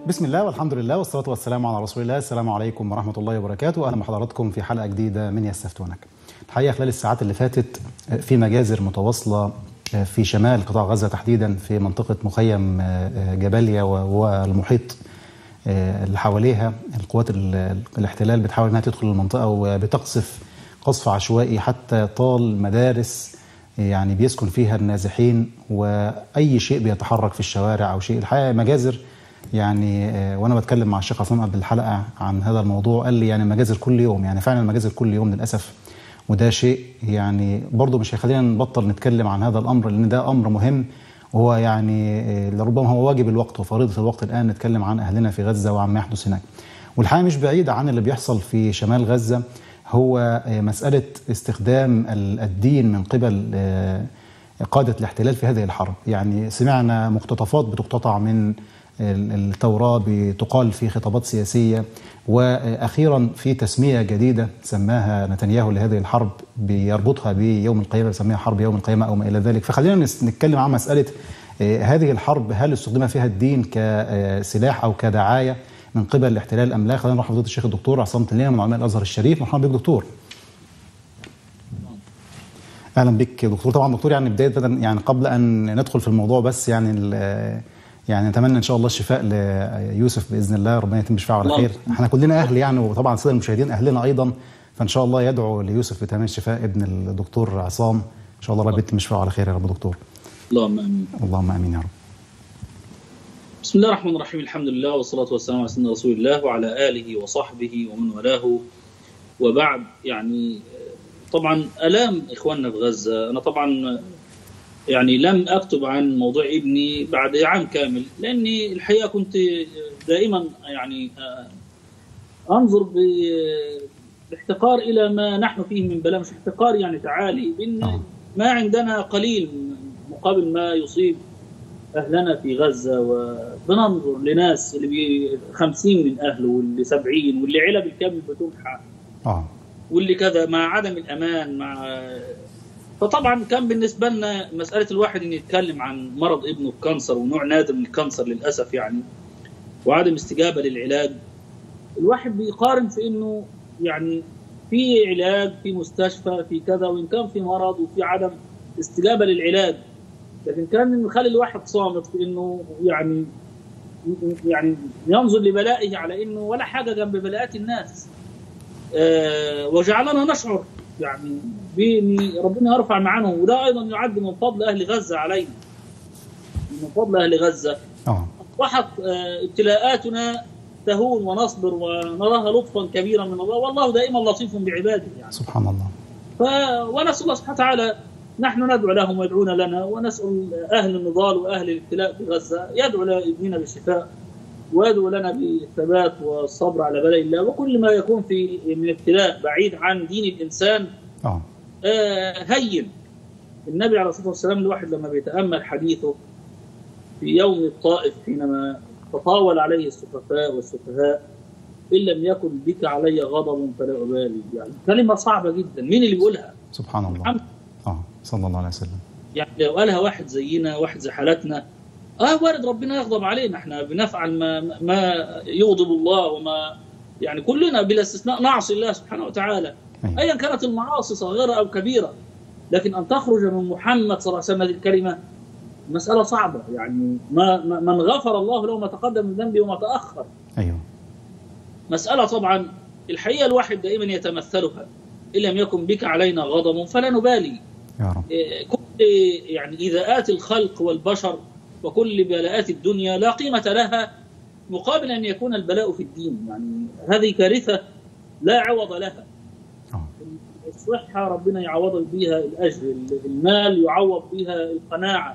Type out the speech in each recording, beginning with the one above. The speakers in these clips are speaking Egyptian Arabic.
بسم الله والحمد لله والصلاة والسلام على رسول الله السلام عليكم ورحمة الله وبركاته أهلا بحضراتكم في حلقة جديدة من يستفتونك الحقيقة خلال الساعات اللي فاتت في مجازر متواصلة في شمال قطاع غزة تحديدا في منطقة مخيم جباليا والمحيط اللي حواليها القوات الاحتلال بتحاول انها تدخل المنطقة وبتقصف قصف عشوائي حتى طال مدارس يعني بيسكن فيها النازحين واي شيء بيتحرك في الشوارع او شيء الحقيقه مجازر يعني وانا بتكلم مع الشيخ عصام قبل الحلقه عن هذا الموضوع قال لي يعني مجازر كل يوم يعني فعلا مجازر كل يوم للاسف وده شيء يعني برضه مش هيخلينا نبطل نتكلم عن هذا الامر لان ده امر مهم وهو يعني لربما هو واجب الوقت وفريضه الوقت الان نتكلم عن اهلنا في غزه وعن ما يحدث هناك. والحقيقه مش بعيده عن اللي بيحصل في شمال غزه هو مساله استخدام الدين من قبل قاده الاحتلال في هذه الحرب، يعني سمعنا مقتطفات بتقتطع من التوراة بتقال في خطابات سياسية وأخيرا في تسمية جديدة سماها نتنياهو لهذه الحرب بيربطها بيوم القيامة بيسميها حرب يوم القيامة أو ما إلى ذلك فخلينا نتكلم عن مسألة هذه الحرب هل استخدم فيها الدين كسلاح أو كدعاية من قبل الاحتلال أم لا خلينا نروح لفضيلة الشيخ الدكتور عصام تلينا من علماء الأزهر الشريف مرحبا بك دكتور اهلا بك دكتور طبعا دكتور يعني بدايه يعني قبل ان ندخل في الموضوع بس يعني يعني نتمنى ان شاء الله الشفاء ليوسف باذن الله ربنا يتم شفاعه على خير احنا كلنا اهل يعني وطبعا الساده المشاهدين اهلنا ايضا فان شاء الله يدعو ليوسف بتمام الشفاء ابن الدكتور عصام ان شاء الله ربنا يتم شفاعه على خير يا رب دكتور اللهم امين اللهم امين يا رب بسم الله الرحمن الرحيم الحمد لله والصلاه والسلام على سيدنا رسول الله وعلى اله وصحبه ومن والاه وبعد يعني طبعا الام اخواننا في غزه انا طبعا يعني لم اكتب عن موضوع ابني بعد عام كامل لاني الحقيقه كنت دائما يعني انظر باحتقار الى ما نحن فيه من بلاء مش احتقار يعني تعالي بان ما عندنا قليل مقابل ما يصيب اهلنا في غزه وبننظر لناس اللي بي 50 من اهله واللي 70 واللي علب الكامل بتمحى اه واللي كذا مع عدم الامان مع فطبعا كان بالنسبه لنا مساله الواحد ان يتكلم عن مرض ابنه الكانسر ونوع نادر من الكانسر للاسف يعني وعدم استجابه للعلاج الواحد بيقارن في انه يعني في علاج في مستشفى في كذا وان كان في مرض وفي عدم استجابه للعلاج لكن كان يخلي الواحد صامت في انه يعني يعني ينظر لبلائه على انه ولا حاجه جنب بلاءات الناس أه وجعلنا نشعر يعني بان ربنا يرفع معانهم وده ايضا يعد من فضل اهل غزه علينا من فضل اهل غزه اه اصبحت ابتلاءاتنا تهون ونصبر ونراها لطفا كبيرا من الله والله دائما لطيف بعباده يعني سبحان الله ف ونسال الله سبحانه وتعالى نحن ندعو لهم ويدعون لنا ونسال اهل النضال واهل الابتلاء في غزه يدعو لابننا بالشفاء ويدعو لنا بالثبات والصبر على بلاء الله وكل ما يكون في من ابتلاء بعيد عن دين الانسان اه آه هين النبي عليه الصلاه والسلام الواحد لما بيتامل حديثه في يوم الطائف حينما تطاول عليه السفهاء والسفهاء ان لم يكن بك علي غضب فلا ابالي يعني كلمه صعبه جدا مين اللي بيقولها؟ سبحان الله محمد اه صلى الله عليه وسلم يعني لو قالها واحد زينا واحد زي حالتنا اه وارد ربنا يغضب علينا احنا بنفعل ما ما يغضب الله وما يعني كلنا بلا استثناء نعصي الله سبحانه وتعالى ايا كانت المعاصي صغيره او كبيره لكن ان تخرج من محمد صلى الله عليه وسلم هذه الكلمه مساله صعبه يعني ما من غفر الله له ما تقدم من ذنبه وما تاخر ايوه مساله طبعا الحقيقه الواحد دائما يتمثلها ان لم يكن بك علينا غضب فلا نبالي يا رب كل يعني ايذاءات الخلق والبشر وكل بلاءات الدنيا لا قيمة لها مقابل أن يكون البلاء في الدين يعني هذه كارثة لا عوض لها اه الصحة ربنا يعوضك بها الأجر المال يعوض بها القناعة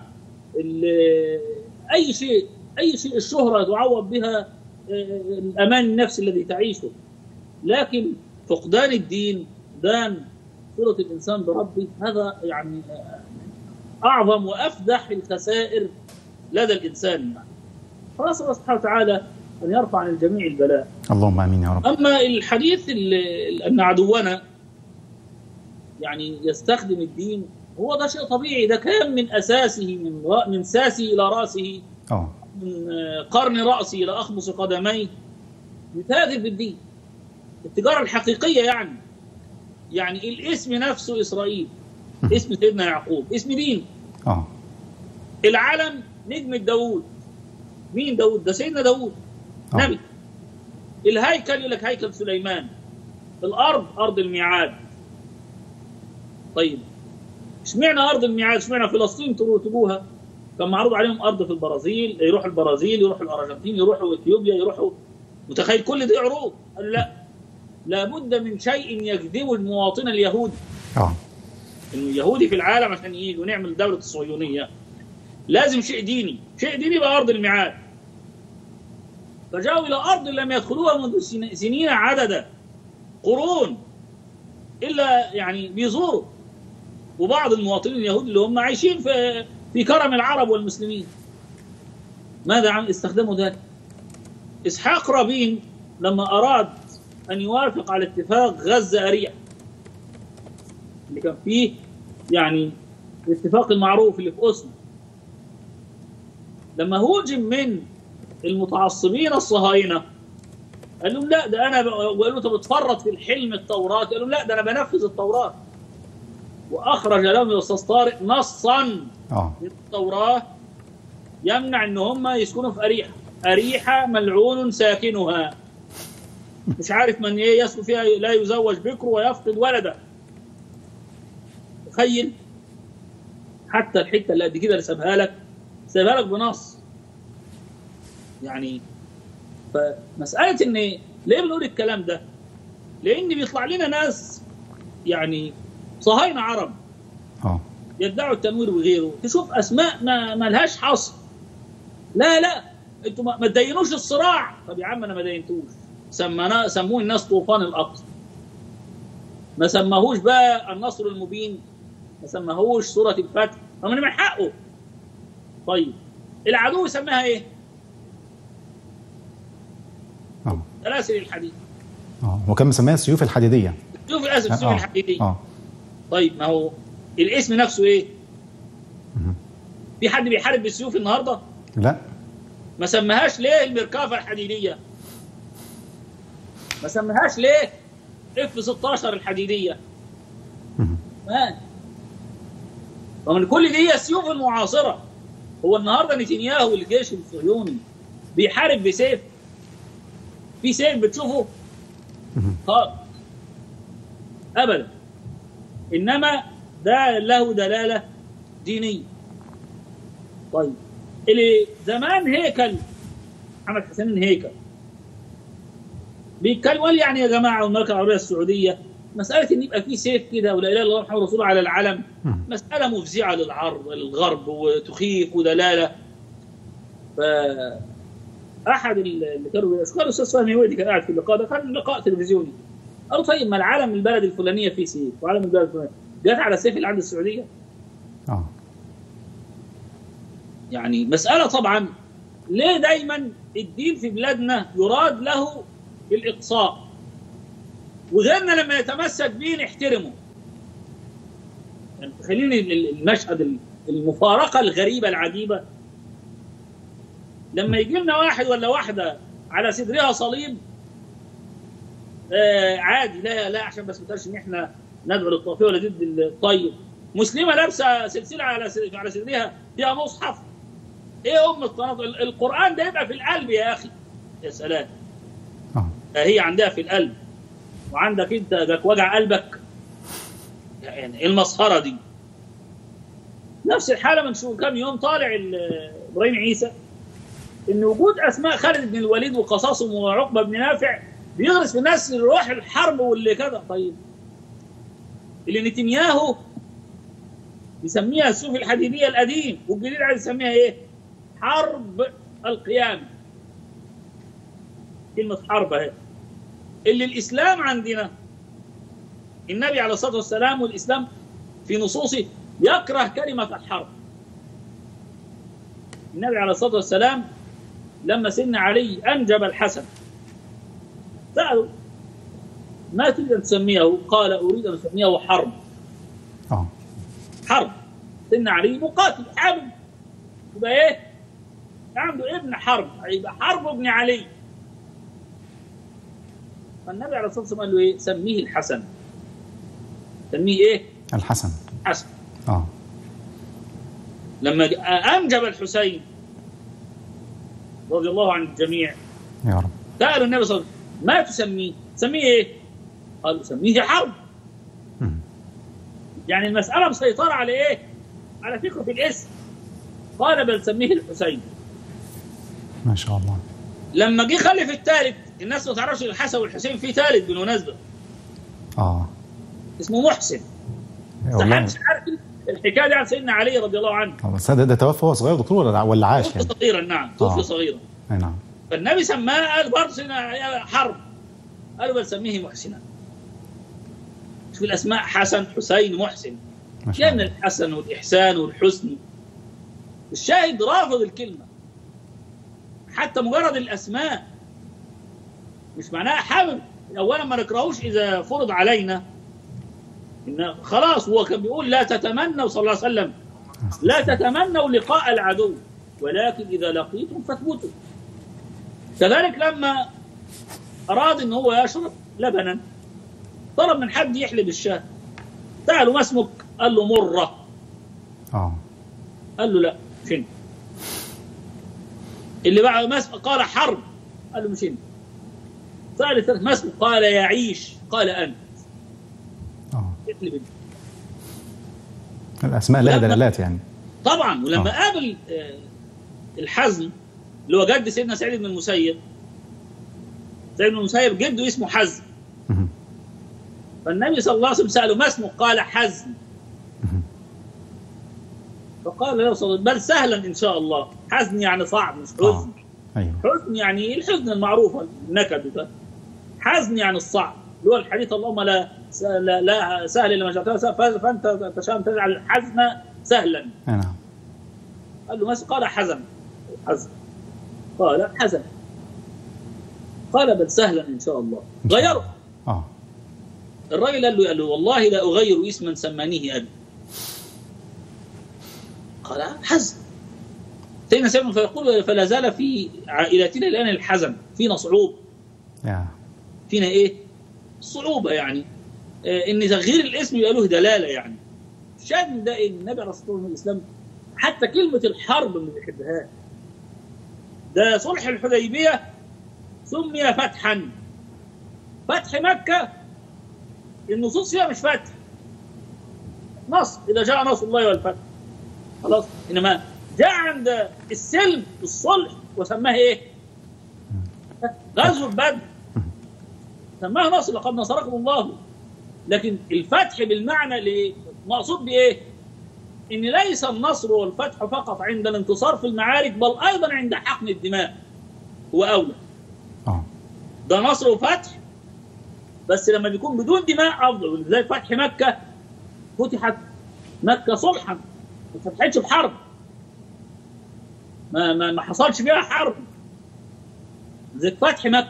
أي شيء أي شيء الشهرة تعوض بها الأمان النفسي الذي تعيشه لكن فقدان الدين دان صلة الإنسان بربه هذا يعني أعظم وأفدح الخسائر لدى الإنسان يعني فنسأل الله سبحانه وتعالى أن يرفع عن الجميع البلاء اللهم امين يا رب أما الحديث ال- أن عدونا يعني يستخدم الدين هو ده شيء طبيعي ده كان من أساسه من رأ- من ساسه إلى رأسه اه من قرن راسي الى اخمص قدمي يتاجر بالدين التجاره الحقيقيه يعني يعني الاسم نفسه اسرائيل اسم سيدنا يعقوب اسم دين اه العلم نجم داوود مين داوود ده سيدنا داوود آه. نبي الهيكل يقول لك هيكل سليمان الارض ارض الميعاد طيب اشمعنى ارض الميعاد اشمعنى فلسطين ترو- تبوها كان معروض عليهم ارض في البرازيل يروحوا البرازيل يروحوا الارجنتين يروحوا اثيوبيا يروحوا متخيل كل دي عروض قال لا لابد من شيء يجذب المواطن اليهودي اه انه يهودي في العالم عشان يجي ونعمل دوله الصهيونيه لازم شيء ديني شيء ديني بقى ارض الميعاد فجاءوا الى ارض لم يدخلوها منذ سن- سنين عددا قرون الا يعني بيزوروا وبعض المواطنين اليهود اللي هم عايشين في في كرم العرب والمسلمين ماذا عم استخدموا ذلك اسحاق رابين لما اراد ان يوافق على اتفاق غزه اريح اللي كان فيه يعني الاتفاق المعروف اللي في اوسلو لما هوجم من المتعصبين الصهاينه قال لهم لا ده انا ب- وقال له انت بتفرط في الحلم التوراه قال لهم لا ده انا بنفذ التوراه واخرج لهم يا استاذ طارق نصا اه من التوراه يمنع ان هم يسكنوا في اريحه اريحه ملعون ساكنها مش عارف من ايه يسكن فيها لا يزوج بكر ويفقد ولده تخيل حتى الحته اللي قد كده اللي سابها لك سابها لك بنص يعني فمساله ان ليه بنقول الكلام ده؟ لان بيطلع لنا ناس يعني صهاينه عرب اه يدعوا التنوير وغيره تشوف اسماء ما, ما لهاش حصر لا لا انتوا ما ما تدينوش الصراع طب يا عم انا ما دينتوش سمنا سموه الناس طوفان الاقصى ما سماهوش بقى النصر المبين ما سماهوش سوره الفتح طب من حقه طيب العدو يسميها ايه؟ اه سلاسل الحديد اه وكان مسميها السيوف الحديديه شوف الاسف السيوف اه الحديديه اه طيب ما هو الاسم نفسه ايه؟ مهم. في حد بيحارب بالسيوف النهارده؟ لا ما سماهاش ليه المركافة الحديدية ما سماهاش ليه اف 16 الحديدية مهم. ما ومن كل دي هي السيوف المعاصرة هو النهاردة نتنياهو الجيش الصهيوني بيحارب بسيف في سيف بتشوفه مهم. خالص ابدا انما ده له دلاله دينيه طيب اللي زمان هيكل محمد حسين هيكل بيتكلم قال يعني يا جماعه والمملكه العربيه السعوديه مساله ان يبقى في سيف كده ولا اله الا الله محمد رسول الله على العلم مم. مساله مفزعه للعرب للغرب وتخيف ودلاله ف احد اللي كانوا شو كان الاستاذ فهمي ويدي كان قاعد في اللقاء ده كان لقاء تلفزيوني قالوا طيب ما العالم البلد الفلانيه فيه سيف وعالم البلد الفلانيه جت على السيف اللي عند السعوديه اه يعني مساله طبعا ليه دايما الدين في بلادنا يراد له الاقصاء وغيرنا لما يتمسك به نحترمه يعني خليني المشهد المفارقه الغريبه العجيبه لما يجي لنا واحد ولا واحده على صدرها صليب آه عادي لا لا عشان بس ما تقولش ان احنا ندعو للطائفيه ولا ضد الطيب مسلمه لابسه سلسله على على صدرها فيها مصحف ايه ام التناطق القران ده يبقى في القلب يا اخي يا سلام اه هي عندها في القلب وعندك انت جاك وجع قلبك يعني ايه المسخره دي نفس الحاله من شو كم يوم طالع ال- ابراهيم عيسى ان وجود اسماء خالد بن الوليد وقصاصهم وعقبه بن نافع بيغرس في الناس روح الحرب واللي كذا طيب اللي نتنياهو يسميها السيوف الحديديه القديم والجديد عايز يسميها ايه؟ حرب القيامه كلمه حرب اهي اللي الاسلام عندنا النبي عليه الصلاه والسلام والاسلام في نصوصه يكره كلمه الحرب النبي عليه الصلاه والسلام لما سيدنا علي انجب الحسن سالوا ما تريد ان تسميه؟ قال اريد ان اسميه حرب اه حرب سيدنا علي مقاتل حامل يبقى ايه؟ عنده ابن حرب هيبقى حرب ابن علي فالنبي عليه الصلاه والسلام قال له ايه سميه الحسن سميه ايه الحسن حسن اه لما انجب الحسين رضي الله عن الجميع يا رب سالوا النبي صلى الله عليه وسلم ما تسميه؟ سميه ايه؟ قالوا سميه حرب مم. يعني المساله مسيطره على ايه؟ على فكره الاسم قال بل سميه الحسين ما شاء الله لما جه خلف الثالث الناس ما تعرفش الحسن والحسين في ثالث بالمناسبه اه اسمه محسن والله محدش عارف الحكايه دي عن سيدنا علي رضي الله عنه آه، بس ده, ده توفى وهو صغير دكتور ولا ولا عاش توفي يعني صغيرا نعم آه. توفي صغيرا اي نعم فالنبي سماه قال برضه سيدنا حرب قالوا بل سميه محسنا شوف الاسماء حسن حسين محسن ما شاء لان الله الحسن والاحسان والحسن الشاهد رافض الكلمه حتى مجرد الاسماء مش معناها حابب اولا ما نكرهوش اذا فرض علينا ان خلاص هو كان بيقول لا تتمنوا صلى الله عليه وسلم لا تتمنوا لقاء العدو ولكن اذا لقيتم فاثبتوا كذلك لما اراد ان هو يشرب لبنا طلب من حد يحلب الشاه ساله ما اسمك؟ قال له مره اه قال له لا مش انت اللي بعد ما اسمه قال حرب قال له مش انت سأل الثالث ما اسمه قال يعيش قال انت اه احلب انت الاسماء لها لما- دلالات يعني طبعا ولما آه. قابل آه، الحزم اللي هو جد سيدنا سعيد بن المسيب سعيد بن المسيب جده اسمه حزم مهم. فالنبي صلى الله عليه وسلم سأله ما اسمه قال حزم مهم. فقال له صلى الله عليه وسلم بل سهلا ان شاء الله حزن يعني صعب مش اه حزن ايوه حزن يعني الحزن المعروف النكد ده حزن يعني الصعب اللي هو الحديث اللهم لا س- لا, لا سهل الا ما جعلته سهل فانت تشاء أن تجعل الحزن سهلا اي نعم قال له ما قال حزن حزن قال حزن قال بل سهلا ان شاء الله إن شاء الله. غيره اه الراجل قال له قال له والله لا اغير اسما سمانيه ابي قال حزن سيدنا سيدنا فيقول فلا زال في عائلتنا الان الحزن فينا صعوبه يا فينا ايه؟ صعوبه يعني آه ان تغيير الاسم يبقى له دلاله يعني الشاهد من ده إيه؟ النبي عليه الصلاه والسلام الاسلام حتى كلمه الحرب ما بيحبهاش ده صلح الحديبيه سمي فتحا فتح مكه النصوص فيها مش فتح نصر اذا جاء نصر الله والفتح خلاص انما جاء عند السلم الصلح وسماه ايه؟ غزوه بدر سماها نصر لقد نصركم الله لكن الفتح بالمعنى اللي مقصود بايه؟ ان ليس النصر والفتح فقط عند الانتصار في المعارك بل ايضا عند حقن الدماء هو اولى اه ده نصر وفتح بس لما بيكون بدون دماء افضل زي فتح مكه فتحت مكه صلحا ما فتحتش بحرب ما ما ما حصلش فيها حرب زي فتح مكه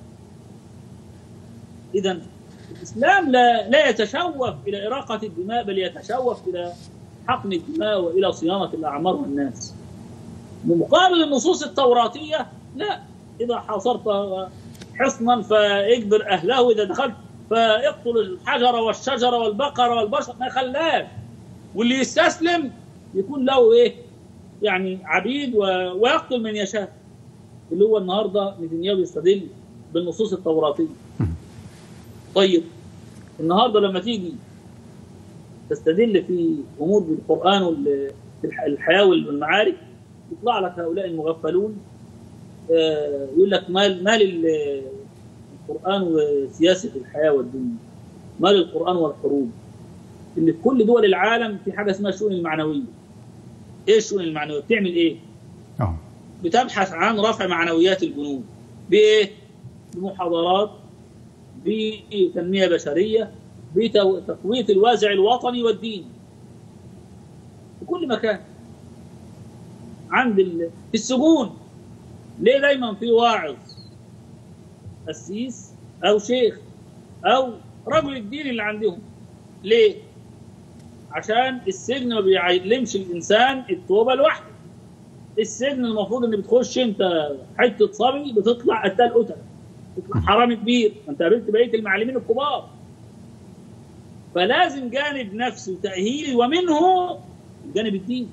اذا الاسلام لا لا يتشوف الى اراقه الدماء بل يتشوف الى حقن الدماء والى صيانه الاعمار والناس بمقابل النصوص التوراتيه لا اذا حاصرت حصنا فاجبر اهله اذا دخلت فاقتل الحجر والشجر والبقر والبشر ما خلاش واللي يستسلم يكون له ايه؟ يعني عبيد و... ويقتل من يشاء اللي هو النهارده نتنياهو بيستدل بالنصوص التوراتيه. طيب النهارده لما تيجي تستدل في امور بالقران وال- في الح- الحياه والمعارك يطلع لك هؤلاء المغفلون آه، يقول لك مال مال ال- القران وسياسه الحياه والدنيا مال القران والحروب اللي في كل دول العالم في حاجه اسمها الشؤون المعنويه ايه الشؤون المعنويه بتعمل ايه اه بتبحث عن رفع معنويات الجنود بايه بمحاضرات بتنميه بشريه بتقويه الوازع الوطني والديني في كل مكان عند ال... في السجون ليه دايما في واعظ قسيس او شيخ او رجل الدين اللي عندهم ليه عشان السجن ما بيعلمش الانسان التوبه لوحده السجن المفروض ان بتخش انت حته صبي بتطلع قتال قتل تطلع حرامي كبير ما انت قابلت بقيه المعلمين الكبار فلازم جانب نفسي وتاهيلي ومنه الجانب الديني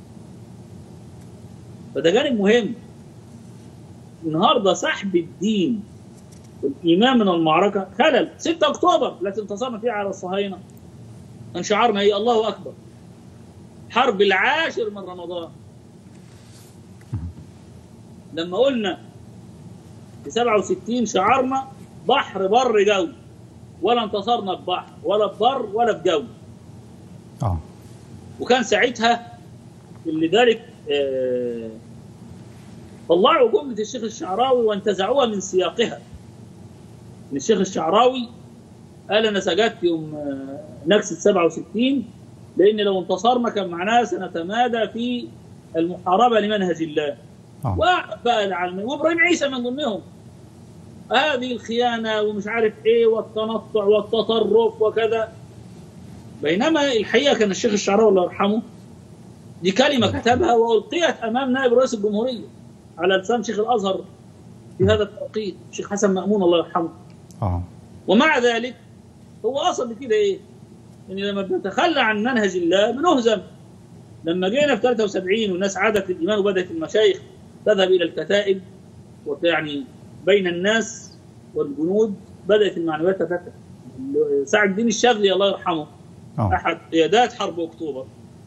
فده جانب مهم النهارده سحب الدين والايمان من المعركه خلل 6 اكتوبر التي انتصرنا فيها على الصهاينه كان شعارنا ايه الله اكبر حرب العاشر من رمضان لما قلنا في 67 شعارنا بحر بر جو ولا انتصرنا ببحر ولا ببر ولا بجو اه وكان ساعتها لذلك آه، طلعوا جمله الشيخ الشعراوي وانتزعوها من سياقها ان الشيخ الشعراوي قال انا سجدت يوم آه، نكسه 67 لان لو انتصرنا كان معناها سنتمادى في المحاربه لمنهج الله اه وبقى العالمين وابراهيم عيسى من ضمنهم هذه الخيانه ومش عارف ايه والتنطع والتطرف وكذا بينما الحقيقه كان الشيخ الشعراوي الله يرحمه دي كلمه كتبها والقيت امام نائب رئيس الجمهوريه على لسان شيخ الازهر في هذا التوقيت الشيخ حسن مامون الله يرحمه اه ومع ذلك هو اصل كده ايه؟ ان لما بنتخلى عن منهج الله بنهزم لما جينا في 73 والناس عادت الايمان وبدات المشايخ تذهب الى الكتائب ويعني بين الناس والجنود بدات المعنويات تتفتح سعد الدين الشاذلي الله يرحمه اه احد قيادات حرب اكتوبر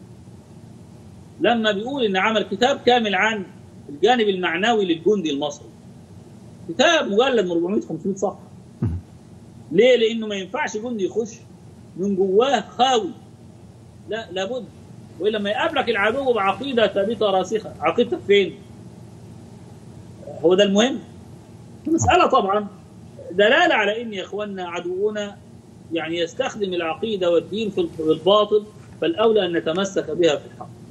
لما بيقول ان عمل كتاب كامل عن الجانب المعنوي للجندي المصري كتاب مجلد من 400 500 صفحه مم. ليه؟ لانه ما ينفعش جندي يخش من جواه خاوي لا لابد والا لما يقابلك العدو بعقيده ثابته راسخه عقيدتك فين؟ هو ده المهم المساله طبعا دلاله على ان يا اخواننا عدونا يعني يستخدم العقيده والدين في الباطل فالاولى ان نتمسك بها في الحق